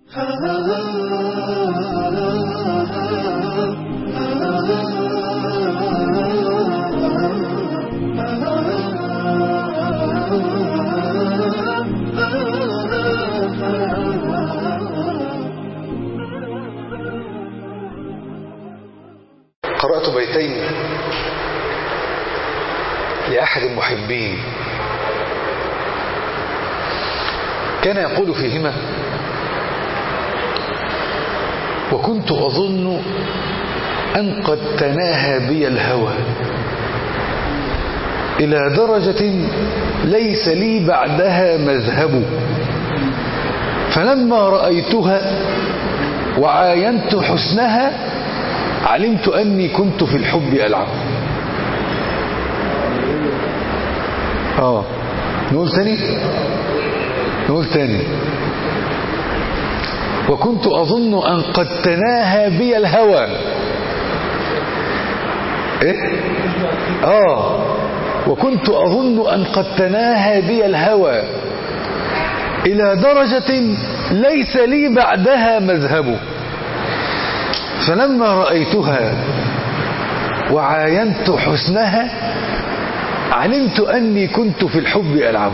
قرأت بيتين لأحد المحبين كان يقول فيهما وكنت أظن أن قد تناهى بي الهوى إلى درجة ليس لي بعدها مذهب فلما رأيتها وعاينت حسنها علمت أني كنت في الحب ألعب آه نقول تاني نقول تاني وكنت أظن أن قد تناهى بي الهوى إيه؟ آه وكنت أظن أن قد تناهى بي الهوى إلى درجة ليس لي بعدها مذهب فلما رأيتها وعاينت حسنها علمت أني كنت في الحب ألعب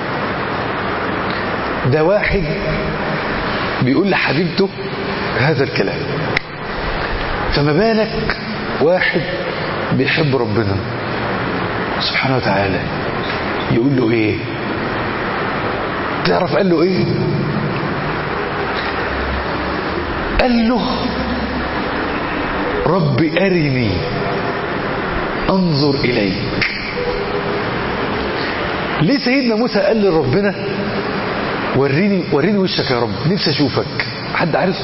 ده واحد بيقول لحبيبته هذا الكلام فما بالك واحد بيحب ربنا سبحانه وتعالى يقول له ايه تعرف قال له ايه قال له رب أرني أنظر إليك ليه سيدنا موسى قال لربنا وريني وريني وشك يا رب نفسي أشوفك حد عارف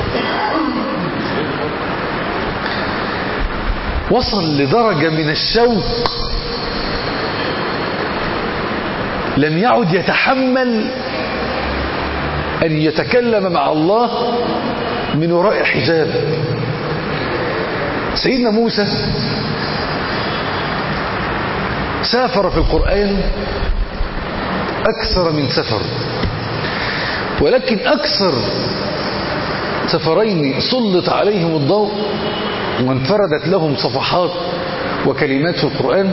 وصل لدرجة من الشوق لم يعد يتحمل أن يتكلم مع الله من وراء حجاب سيدنا موسى سافر في القرآن أكثر من سفر ولكن أكثر سفرين سلط عليهم الضوء وانفردت لهم صفحات وكلمات في القرآن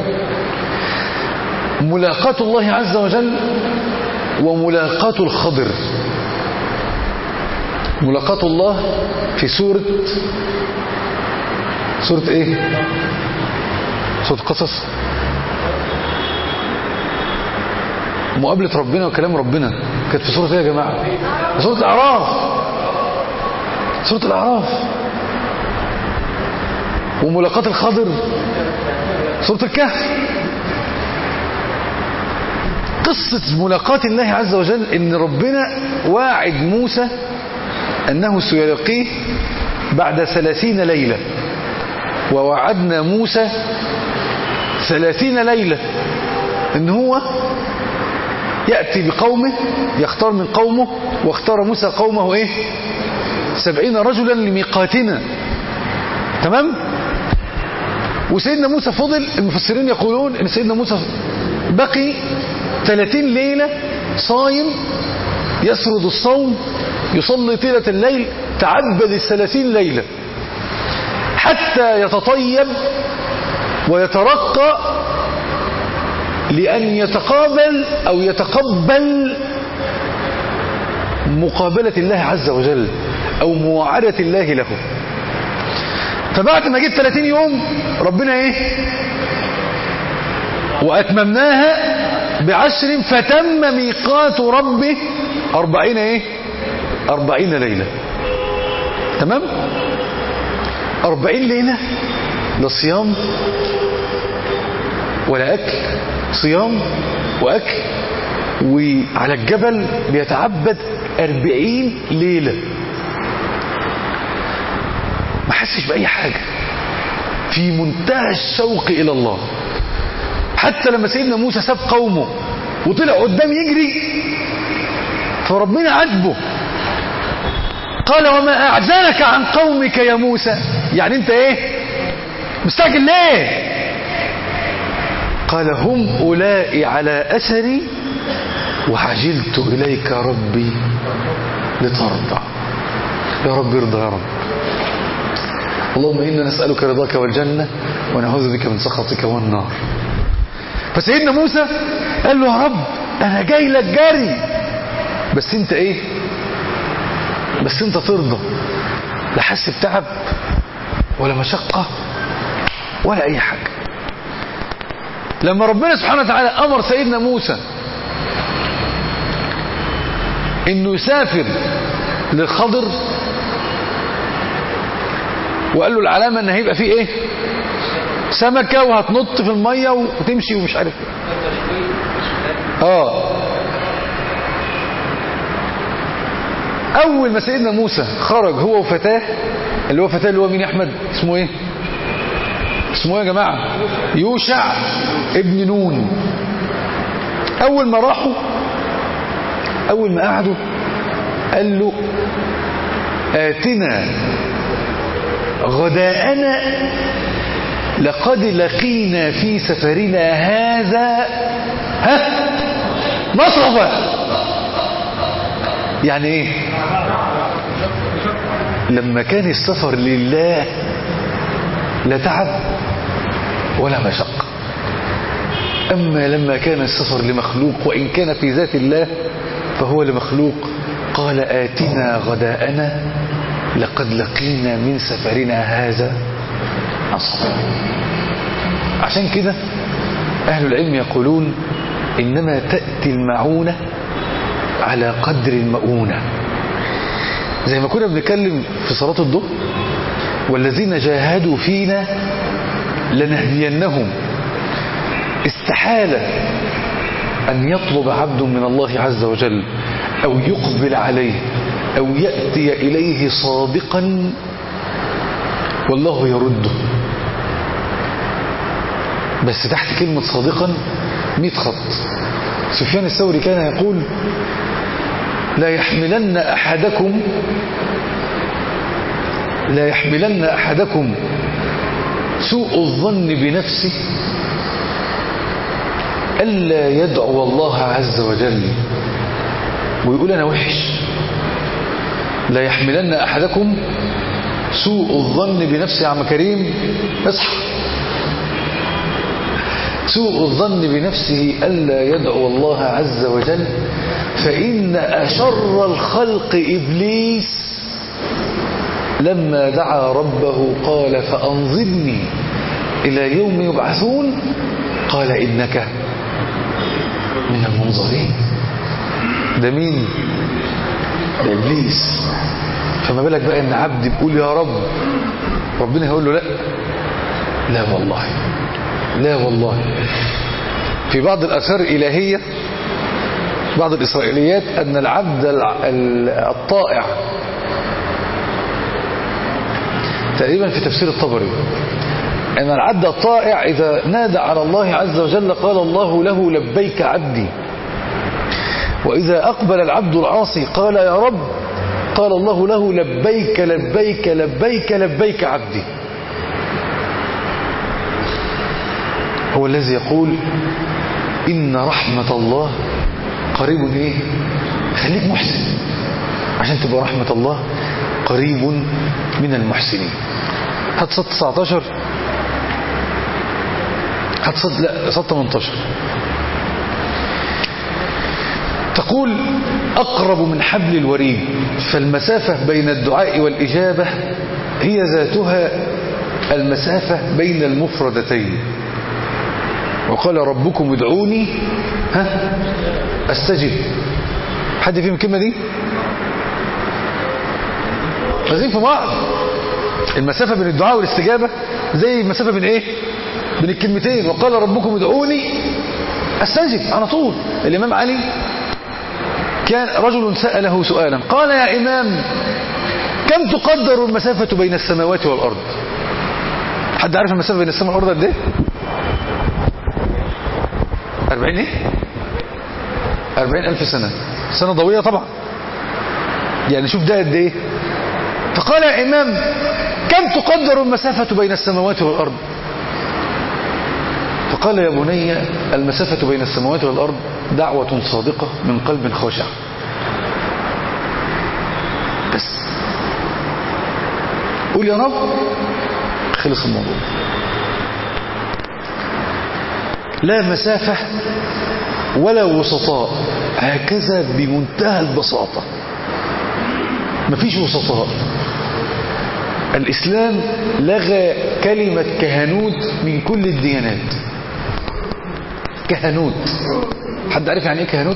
ملاقاة الله عز وجل وملاقاة الخضر ملاقاة الله في سورة سورة ايه سورة قصص مقابلة ربنا وكلام ربنا كانت في سورة ايه يا جماعة سورة الاعراف سورة الاعراف وملاقاة الخضر سورة الكهف قصة ملاقاة الله عز وجل ان ربنا واعد موسى انه سيلقيه بعد ثلاثين ليلة ووعدنا موسى ثلاثين ليلة ان هو يأتي بقومه يختار من قومه واختار موسى قومه ايه سبعين رجلا لميقاتنا تمام وسيدنا موسى فضل المفسرين يقولون ان سيدنا موسى بقي 30 ليلة صايم يسرد الصوم يصلي طيلة الليل تعبد الثلاثين ليلة حتى يتطيب ويترقى لأن يتقابل أو يتقبل مقابلة الله عز وجل أو مواعدة الله له فبعد ما جيت 30 يوم ربنا ايه وأتممناها بعشر فتم ميقات ربه أربعين ايه أربعين ليلة تمام أربعين ليلة لا صيام ولا أكل صيام وأكل وعلى الجبل بيتعبد أربعين ليلة ما حسش بأي حاجة في منتهى الشوق إلى الله حتى لما سيدنا موسى ساب قومه وطلع قدام يجري فربنا عاتبه قال وما أعزلك عن قومك يا موسى يعني انت ايه مستعجل ليه قال هم أولئي على أثري وعجلت إليك ربي لترضى يا رب ارضى يا رب اللهم إنا نسألك رضاك والجنة ونعوذ بك من سخطك والنار فسيدنا موسى قال له يا رب أنا جاي لك جري بس انت ايه بس انت ترضى لا حس بتعب ولا مشقة ولا اي حاجة لما ربنا سبحانه وتعالى امر سيدنا موسى انه يسافر للخضر وقال له العلامة ان هيبقى فيه ايه سمكة وهتنط في المية وتمشي ومش عارف ايه اه اول ما سيدنا موسى خرج هو وفتاه اللي هو فتاه اللي هو مين يا احمد اسمه ايه اسمه ايه يا جماعة يوشع ابن نون اول ما راحوا اول ما قعدوا قال له آتنا غداءنا لقد لقينا في سفرنا هذا ها نصبا يعني ايه لما كان السفر لله لا تعب ولا مشقة أما لما كان السفر لمخلوق وإن كان في ذات الله فهو لمخلوق قال آتنا غداءنا لقد لقينا من سفرنا هذا نصبا عشان كده أهل العلم يقولون إنما تأتي المعونة على قدر المؤونة زي ما كنا بنتكلم في صلاة الظهر والذين جاهدوا فينا لنهدينهم استحالة أن يطلب عبد من الله عز وجل أو يقبل عليه أو يأتي إليه صادقا والله يرده بس تحت كلمة صادقا مئة خط سفيان الثوري كان يقول لا يحملن أحدكم لا يحملن أحدكم سوء الظن بنفسه ألا يدعو الله عز وجل ويقول أنا وحش لا يحملن أحدكم سوء الظن بنفسه يا عم كريم اصحى سوء الظن بنفسه ألا يدعو الله عز وجل فإن أشر الخلق إبليس لما دعا ربه قال فأنظرني إلى يوم يبعثون قال إنك من المنظرين ده مين ده إبليس فما بالك بقى إن عبد بيقول يا رب ربنا هيقول له لا لا والله لا والله في بعض الأثار الإلهية بعض الإسرائيليات أن العبد الطائع تقريبا في تفسير الطبري أن العبد الطائع إذا نادى على الله عز وجل قال الله له لبيك عبدي وإذا أقبل العبد العاصي قال يا رب قال الله له لبيك لبيك لبيك لبيك عبدي هو الذي يقول إن رحمة الله قريب إيه خليك محسن عشان تبقى رحمة الله قريب من المحسنين هات صد 19 هات صد لا صد 18 تقول أقرب من حبل الوريد فالمسافة بين الدعاء والإجابة هي ذاتها المسافة بين المفردتين وقال ربكم ادعوني ها استجب حد فيهم الكلمة دي لازم في بعض المسافة بين الدعاء والاستجابة زي المسافة بين ايه بين الكلمتين وقال ربكم ادعوني استجب على طول الامام علي كان رجل سأله سؤالا قال يا امام كم تقدر المسافة بين السماوات والارض حد عارف المسافة بين السماء والارض قد ايه 40 ايه 40 ألف سنة سنة ضوية طبعا يعني شوف ده قد ايه فقال يا إمام كم تقدر المسافة بين السماوات والأرض فقال يا بني المسافة بين السماوات والأرض دعوة صادقة من قلب خاشع بس قول يا رب خلص الموضوع لا مسافة ولا وسطاء هكذا بمنتهى البساطة مفيش وسطاء الإسلام لغى كلمة كهنوت من كل الديانات كهنوت حد عارف يعني ايه كهنوت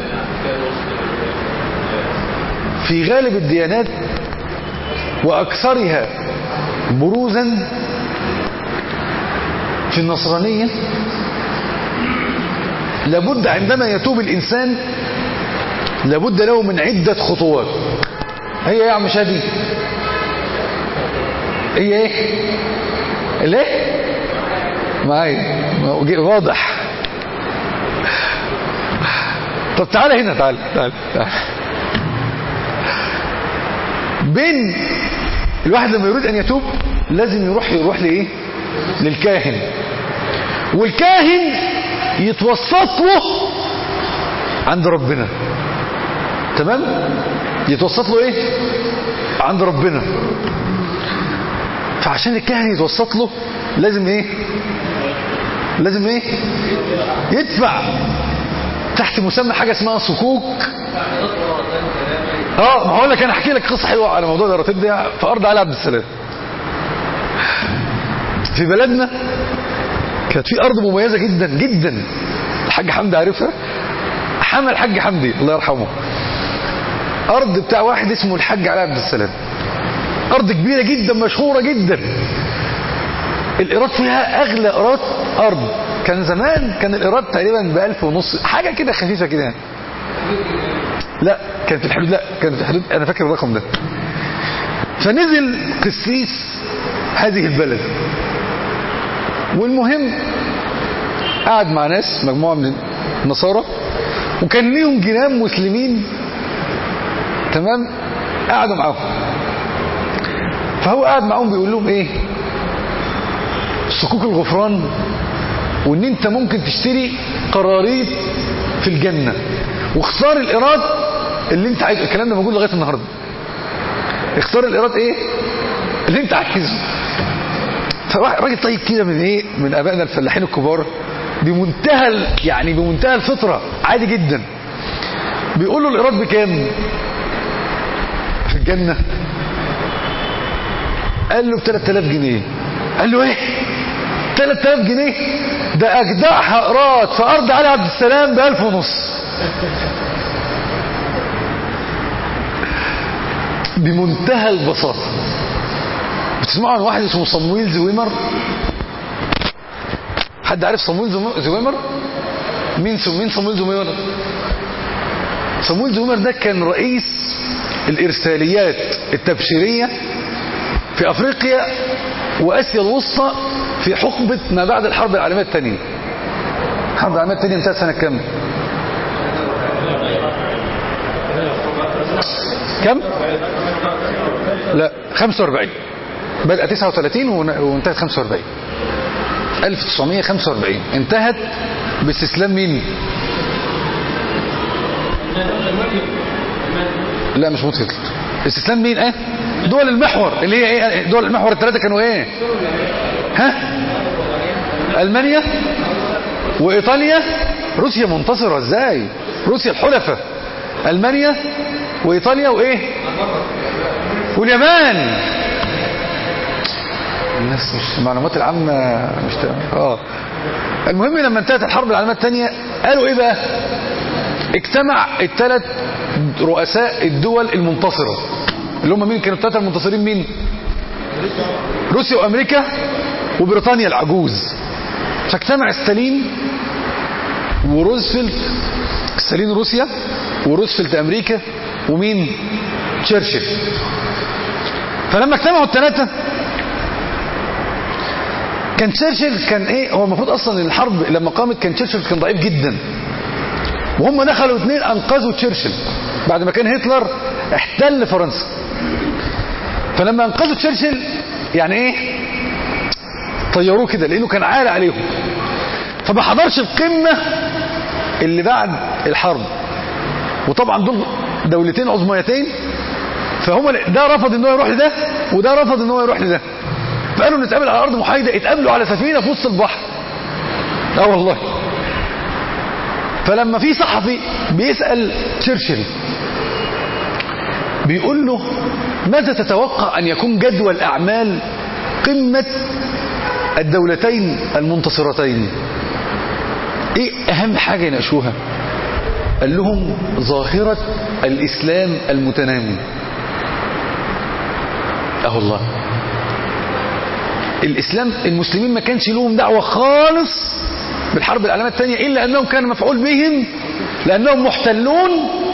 في غالب الديانات وأكثرها بروزا في النصرانية لابد عندما يتوب الإنسان لابد له من عدة خطوات هي يا عم شادي هي ايه ليه معايا واضح طب تعالى هنا تعالى تعالى, تعالى. بين الواحد لما يريد ان يتوب لازم يروح يروح لايه للكاهن والكاهن يتوسط له عند ربنا تمام يتوسط له ايه عند ربنا فعشان الكاهن يتوسط له لازم ايه لازم ايه يدفع تحت مسمى حاجة اسمها صكوك اه ما هقول لك انا احكي لك قصه حلوه على موضوع الراتب ده في ارض علي عبد السلام في بلدنا كانت في ارض مميزه جدا جدا الحاج حمدي عارفها حمى الحاج حمدي الله يرحمه ارض بتاع واحد اسمه الحاج علي عبد السلام ارض كبيره جدا مشهوره جدا الايراد فيها اغلى ايراد ارض كان زمان كان الايراد تقريبا ب 1000 ونص حاجه كده خفيفه كده يعني لا كانت في الحدود لا كانت في الحدود انا فاكر الرقم ده فنزل قسيس هذه البلد والمهم قعد مع ناس مجموعه من النصارى وكان ليهم جيران مسلمين تمام قعدوا معاهم فهو قاعد معاهم بيقول لهم ايه صكوك الغفران وان انت ممكن تشتري قراريط في الجنة واختار الايراد اللي انت عايزه الكلام ده موجود لغايه النهارده اختار الايراد ايه اللي انت عايزه فراجل طيب كده من ايه من ابائنا الفلاحين الكبار بمنتهى يعني بمنتهى الفطره عادي جدا بيقول له الايراد بكام في الجنه قال له ب 3000 جنيه قال له ايه 3000 جنيه ده اجدعها ايراد في ارض علي عبد السلام ب 1000 ونص بمنتهى البساطة بتسمعوا عن واحد اسمه صمويل زويمر حد عارف صمويل زويمر مين مين صمويل زويمر صمويل زويمر ده كان رئيس الارساليات التبشيرية في افريقيا واسيا الوسطى في حقبة ما بعد الحرب العالمية الثانية الحرب العالمية الثانية انتهت سنة كام كم لا 45 بدأ 39 وانتهت 45 1945 انتهت باستسلام مين لا مش موت هتلر استسلام مين ايه دول المحور اللي هي ايه دول المحور الثلاثه كانوا ايه ها المانيا وايطاليا روسيا منتصره ازاي روسيا الحلفاء المانيا وايطاليا وايه واليابان الناس مش المعلومات العامه مش تمام اه المهم لما انتهت الحرب العالميه الثانيه قالوا ايه بقى اجتمع الثلاث رؤساء الدول المنتصره اللي هم مين كانوا الثلاثه المنتصرين مين روسيا وامريكا وبريطانيا العجوز فاجتمع ستالين وروزفلت ستالين روسيا وروزفلت امريكا ومين تشرشل فلما اجتمعوا الثلاثه كان تشرشل كان ايه هو المفروض اصلا الحرب لما قامت كان تشرشل كان ضعيف جدا وهم دخلوا اثنين انقذوا تشرشل بعد ما كان هتلر احتل فرنسا فلما انقذوا تشرشل يعني ايه طيروه كده لانه كان عالي عليهم فما حضرش القمه اللي بعد الحرب وطبعا دول دولتين عظميتين فهم ده رفض ان هو يروح لده وده رفض ان هو يروح لده فقالوا نتقابل على ارض محايده اتقابلوا على سفينه في وسط البحر اه والله فلما في صحفي بيسال تشرشل بيقول له ماذا تتوقع ان يكون جدول اعمال قمه الدولتين المنتصرتين ايه اهم حاجه يناقشوها قال لهم ظاهره الاسلام المتنامي اه والله الاسلام المسلمين ما كانش لهم دعوه خالص بالحرب العالميه الثانيه الا انهم كان مفعول بهم لانهم محتلون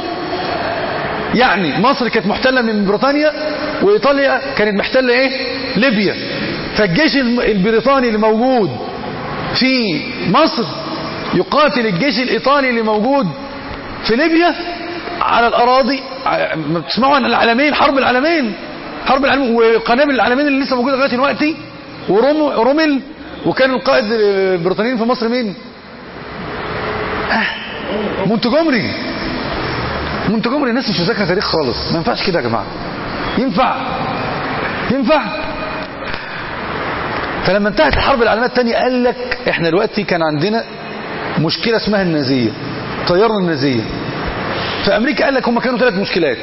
يعني مصر كانت محتله من بريطانيا وايطاليا كانت محتله ايه ليبيا فالجيش البريطاني اللي موجود في مصر يقاتل الجيش الايطالي اللي موجود في ليبيا على الاراضي تسمعوا عن العالمين حرب العالمين حرب العالمين وقنابل العالمين اللي لسه موجوده لغايه دلوقتي ورمل وكان القائد البريطانيين في مصر مين مونتجومري مونتجومري الناس مش مذاكره تاريخ خالص ما ينفعش كده يا جماعه ينفع ينفع فلما انتهت الحرب العالميه الثانيه قال لك احنا دلوقتي كان عندنا مشكله اسمها النازيه طيارنا النازيه في امريكا قال لك هم كانوا ثلاث مشكلات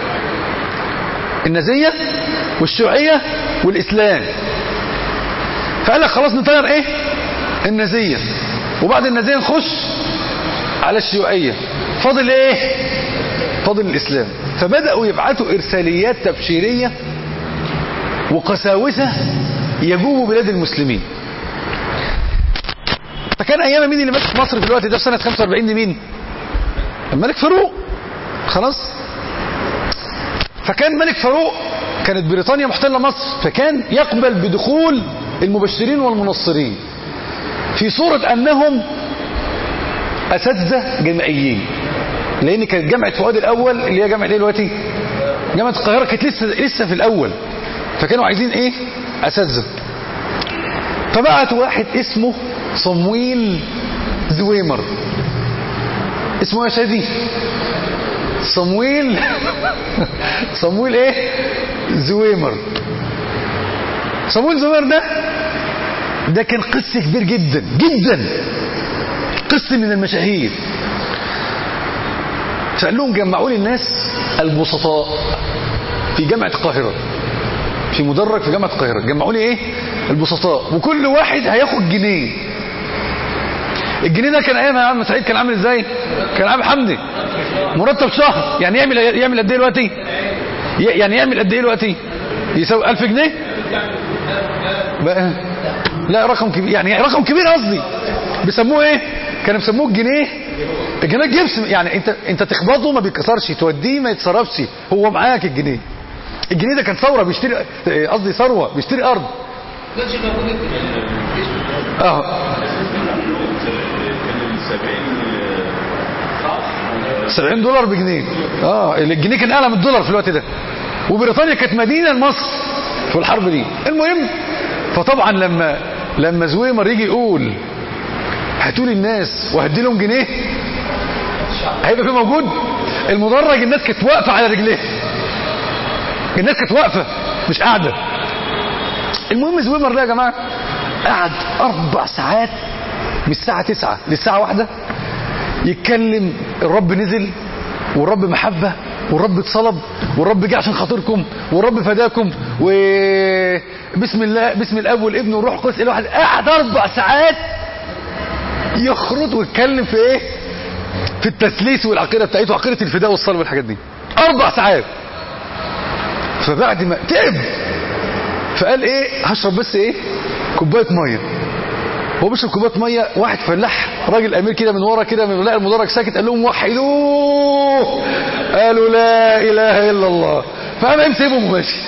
النازيه والشيوعيه والاسلام فقال لك خلاص نطير ايه النازيه وبعد النازيه نخش على الشيوعيه فاضل ايه فاضل الاسلام فبداوا يبعثوا ارساليات تبشيريه وقساوسه يجوبوا بلاد المسلمين فكان ايام مين اللي ماسك مصر في الوقت ده في سنه 45 دي مين الملك فاروق خلاص فكان ملك فاروق كانت بريطانيا محتله مصر فكان يقبل بدخول المبشرين والمنصرين في صورة أنهم أساتذة جامعيين لأن كانت جامعة فؤاد الأول اللي هي جامعة إيه دلوقتي؟ جامعة القاهرة كانت لسه لسه في الأول فكانوا عايزين إيه؟ أساتذة فبعتوا واحد اسمه صمويل زويمر اسمه يا شادي صمويل صمويل ايه زويمر صمويل زويمر ده ده كان قس كبير جدا جدا قس من المشاهير فقال لهم جمعوا لي الناس البسطاء في جامعة القاهرة في مدرج في جامعة القاهرة جمعوا لي ايه البسطاء وكل واحد هياخد جنيه الجنيه ده كان ايام يا عم سعيد كان عامل ازاي كان عامل حمدي مرتب شهر يعني يعمل يعمل قد ايه دلوقتي يعني يعمل قد ايه دلوقتي يساوي 1000 جنيه بقى لا رقم كبير يعني رقم كبير قصدي بيسموه ايه كانوا بيسموه الجنيه الجنيه جبس يعني انت انت تخبطه ما بيتكسرش توديه ما يتصرفش هو معاك الجنيه الجنيه ده كان ثوره بيشتري قصدي ثروه بيشتري ارض اه 70 دولار بجنيه اه الجنيه كان اعلى من الدولار في الوقت ده وبريطانيا كانت مدينه لمصر في الحرب دي المهم فطبعا لما لما زويمر يجي يقول هاتوا لي الناس وهدي لهم جنيه هيبقى في موجود المدرج الناس كانت واقفه على رجليها الناس كانت واقفه مش قاعده المهم زويمر ده يا جماعه قعد اربع ساعات من الساعه 9 للساعه واحدة يتكلم الرب نزل والرب محبة والرب اتصلب والرب جه عشان خاطركم والرب فداكم وبسم الله بسم الاب والابن والروح القدس الواحد قعد اربع ساعات يخرط ويتكلم في ايه في التثليث والعقيده بتاعته عقيده الفداء والصلب والحاجات دي اربع ساعات فبعد ما تعب فقال ايه هشرب بس ايه كوبايه ميه هو بيشرب كوبايه ميه واحد فلاح راجل امير كده من ورا كده من لقى المدرج ساكت قال لهم وحدوه قالوا لا اله الا الله فقام قام سيبهم وماشي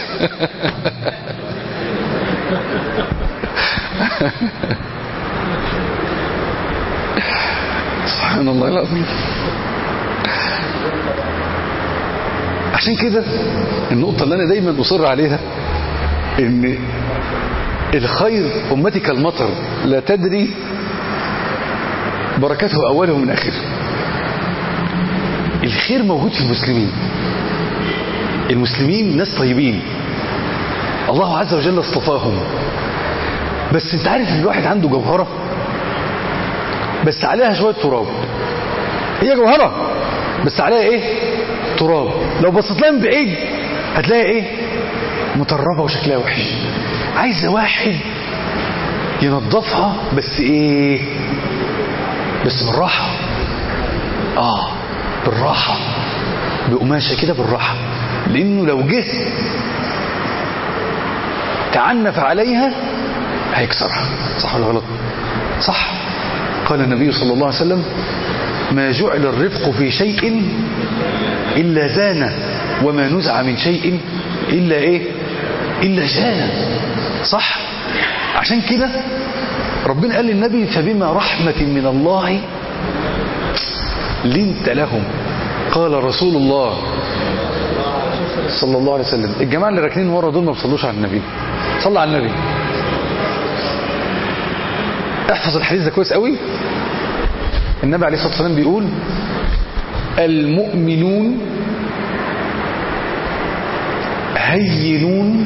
سبحان الله العظيم عشان كده النقطة اللي أنا دايما أصر عليها إن الخير أمتي كالمطر لا تدري بركته أوله من آخره الخير موجود في المسلمين المسلمين ناس طيبين الله عز وجل اصطفاهم بس انت عارف ان الواحد عنده جوهرة بس عليها شوية تراب هي جوهرة بس عليها ايه تراب لو بصيت لها من بعيد هتلاقي ايه مطربة وشكلها وحش عايزة واحد ينظفها بس ايه بس بالراحة اه بالراحة بقماشة كده بالراحة لانه لو جه تعنف عليها هيكسرها صح ولا غلط صح قال النبي صلى الله عليه وسلم ما جعل الرفق في شيء إلا زانه وما نزع من شيء إلا إيه إلا زانه صح عشان كده ربنا قال للنبي فبما رحمة من الله لنت لهم قال رسول الله صلى الله عليه وسلم الجماعة اللي راكنين ورا دول ما بيصلوش على النبي صلى على النبي احفظ الحديث ده كويس قوي النبي عليه الصلاة والسلام بيقول المؤمنون هينون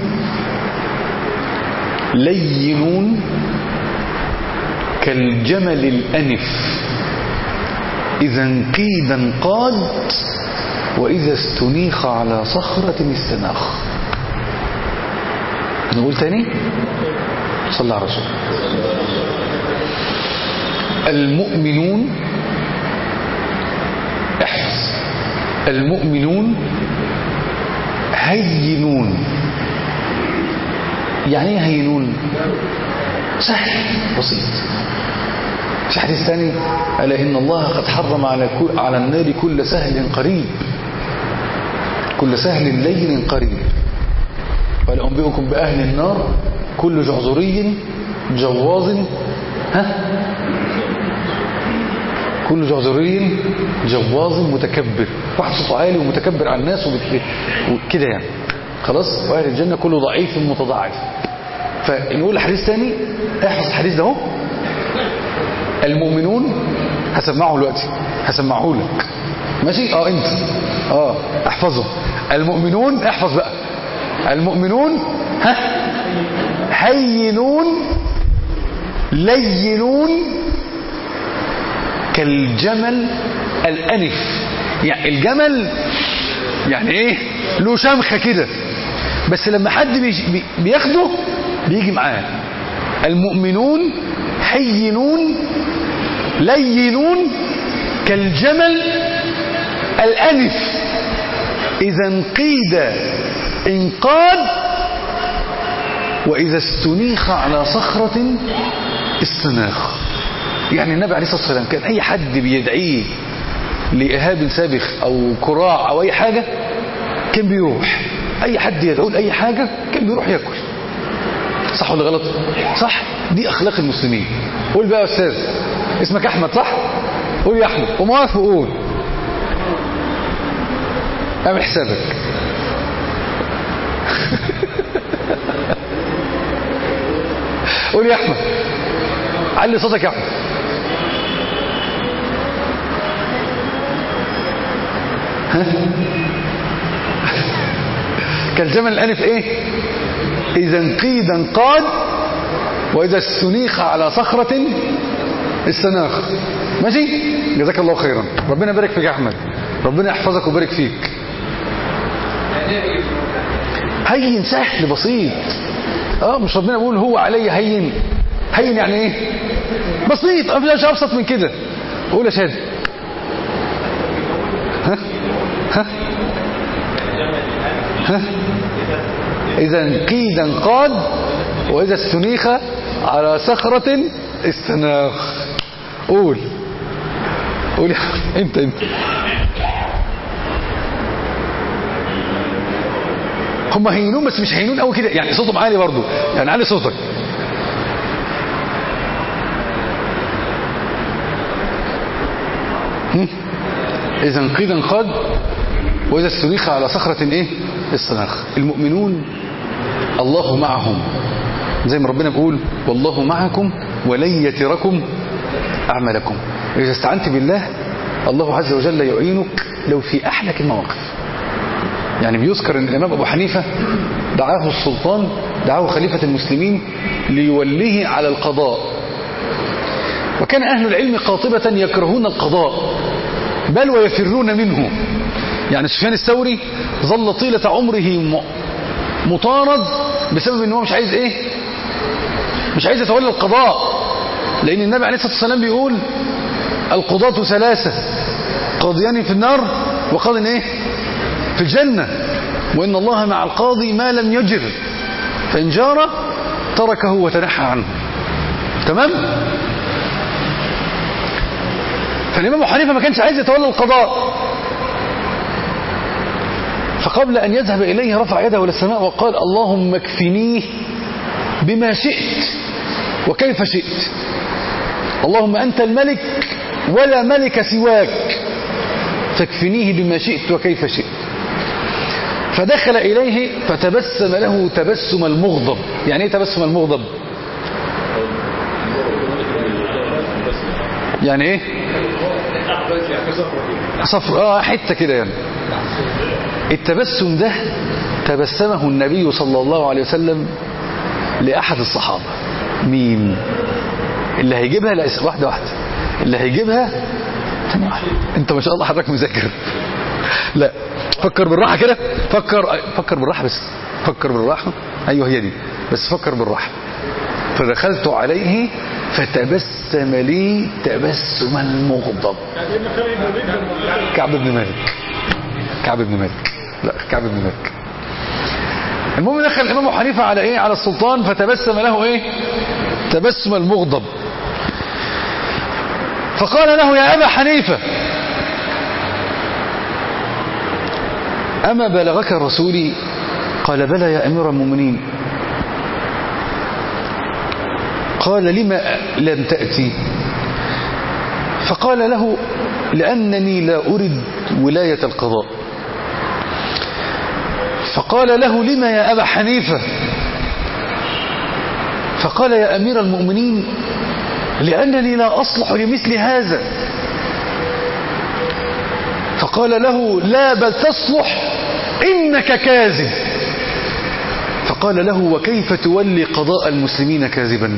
لينون كالجمل الأنف إذا انقيد انقاد وإذا استنيخ على صخرة استناخ نقول تاني صلى على رسول المؤمنون احفظ المؤمنون هينون يعني ايه هينون سهل بسيط في حديث ثاني ألا إن الله قد حرم على كل على النار كل سهل قريب كل سهل لين قريب قال أنبئكم بأهل النار كل جعذري جواظ ها كل جعذري جواظ متكبر واحد صوته عالي ومتكبر على الناس وكده يعني خلاص واهل الجنة كله ضعيف متضاعف فنقول الحديث تاني احفظ الحديث ده اهو المؤمنون هسمعه دلوقتي هسمعه لك ماشي اه انت اه احفظه المؤمنون احفظ بقى المؤمنون ها هينون لينون كالجمل الأنف يعني الجمل يعني ايه له شمخة كده بس لما حد بي بياخده بيجي معاه المؤمنون هينون لينون كالجمل الأنف إذا انقيد انقاد وإذا استنيخ على صخرة استناخ يعني النبي عليه الصلاة والسلام كان أي حد بيدعيه لإهاب سابخ أو كراع أو أي حاجة كان بيروح أي حد يدعو لأي حاجة كان بيروح يأكل صح ولا غلط صح دي أخلاق المسلمين قول بقى يا أستاذ اسمك أحمد صح قول يا أحمد ومواقف وقول اعمل حسابك قول يا أحمد علي صوتك يا أحمد ها كالجمل الأنف ايه إذا انقيد انقاد وإذا استنيخ على صخرة استناخ ماشي جزاك الله خيرا ربنا يبارك فيك يا أحمد ربنا يحفظك ويبارك فيك هين سهل بسيط اه مش ربنا بيقول هو علي هين هين يعني ايه بسيط مفيش ابسط من كده قول يا شادي ها ها ها اذا انقيد انقاد واذا استنيخ على صخرة استناخ قول قول يا انت انت هم هينون بس مش هينون قوي كده يعني صوتهم عالي برضو يعني عالي صوتك إذا انقيد انقاد وإذا استنيخ على صخرة إيه الصناخ المؤمنون الله معهم زي ما ربنا بيقول والله معكم ولن يتركم أعمالكم إذا استعنت بالله الله عز وجل يعينك لو في أحلك المواقف يعني بيذكر ان الامام ابو حنيفة دعاه السلطان دعاه خليفة المسلمين ليوليه على القضاء وكان اهل العلم قاطبة يكرهون القضاء بل ويفرون منه يعني سفيان الثوري ظل طيلة عمره مطارد بسبب ان هو مش عايز ايه مش عايز يتولى القضاء لان النبي عليه الصلاة والسلام بيقول القضاة ثلاثة قاضيان في النار وقاض ايه في الجنة وان الله مع القاضي ما لم يجر فان جار تركه وتنحى عنه تمام فالامام ابو حنيفه ما كانش عايز يتولى القضاء فقبل أن يذهب إليه رفع يده إلى السماء وقال اللهم اكفنيه بما شئت وكيف شئت اللهم أنت الملك ولا ملك سواك فاكفنيه بما شئت وكيف شئت فدخل إليه فتبسم له تبسم المغضب يعني ايه تبسم المغضب يعني ايه صفر اه حته كده يعني التبسم ده تبسمه النبي صلى الله عليه وسلم لأحد الصحابة مين اللي هيجيبها لا واحدة واحدة اللي هيجيبها انت ما شاء الله حضرتك مذاكر لا فكر بالراحة كده فكر فكر بالراحة بس فكر بالراحة ايوه هي دي بس فكر بالراحة فدخلت عليه فتبسم لي تبسم المغضب كعب بن مالك كعب بن مالك لا كعب بن مالك المهم دخل الامام ابو حنيفه على ايه على السلطان فتبسم له ايه تبسم المغضب فقال له يا ابا حنيفه اما بلغك رسولي قال بلى يا امير المؤمنين قال لما لم تأتي فقال له لأنني لا أرد ولاية القضاء فقال له لما يا أبا حنيفة فقال يا أمير المؤمنين لأنني لا أصلح لمثل هذا فقال له لا بل تصلح إنك كاذب فقال له وكيف تولي قضاء المسلمين كاذبا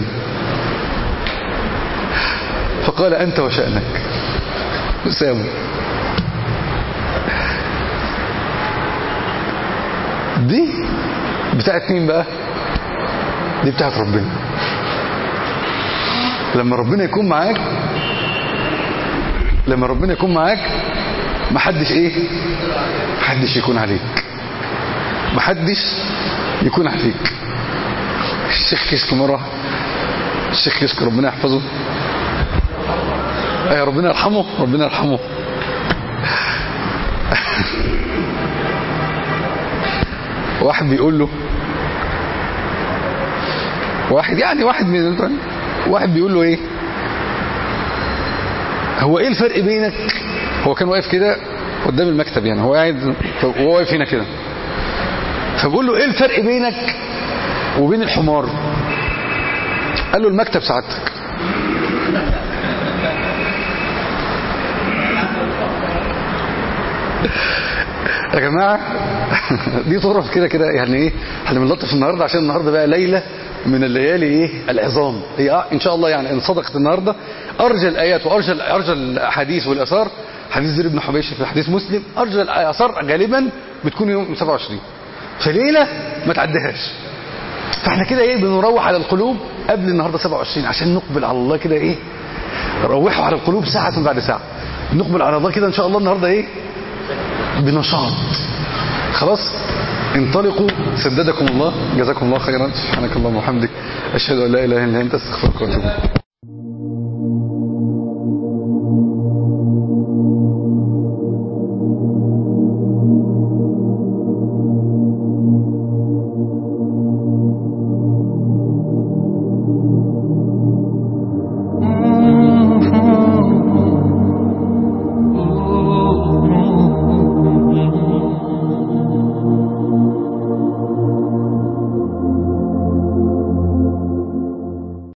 فقال أنت وشأنك أسامة دي بتاعت مين بقى دي بتاعت ربنا لما ربنا يكون معاك لما ربنا يكون معاك محدش ايه محدش يكون عليك محدش يكون عليك الشيخ كشك مرة الشيخ كشك ربنا يحفظه ايه ربنا يرحمه ربنا يرحمه واحد بيقول له واحد يعني واحد من واحد بيقول له ايه هو ايه الفرق بينك هو كان واقف كده قدام المكتب يعني هو قاعد وهو واقف هنا كده فبقول له ايه الفرق بينك وبين الحمار قال له المكتب سعادتك يا جماعة دي طرف كده كده يعني ايه احنا بنلطف النهاردة عشان النهاردة بقى ليلة من الليالي ايه العظام هي اه ان شاء الله يعني ان صدقت النهاردة ارجى الايات وارجى ارجى الاحاديث والاثار حديث زر بن حبيش في حديث مسلم ارجى الاثار غالبا بتكون يوم 27 فليلة ما تعديهاش فاحنا كده ايه بنروح على القلوب قبل النهاردة 27 عشان نقبل على الله كده ايه روحوا على القلوب ساعة بعد ساعة نقبل على الله كده ان شاء الله النهاردة ايه بنشاط خلاص انطلقوا سددكم الله جزاكم الله خيرا سبحانك اللهم وبحمدك اشهد ان لا اله الا انت استغفرك واتوب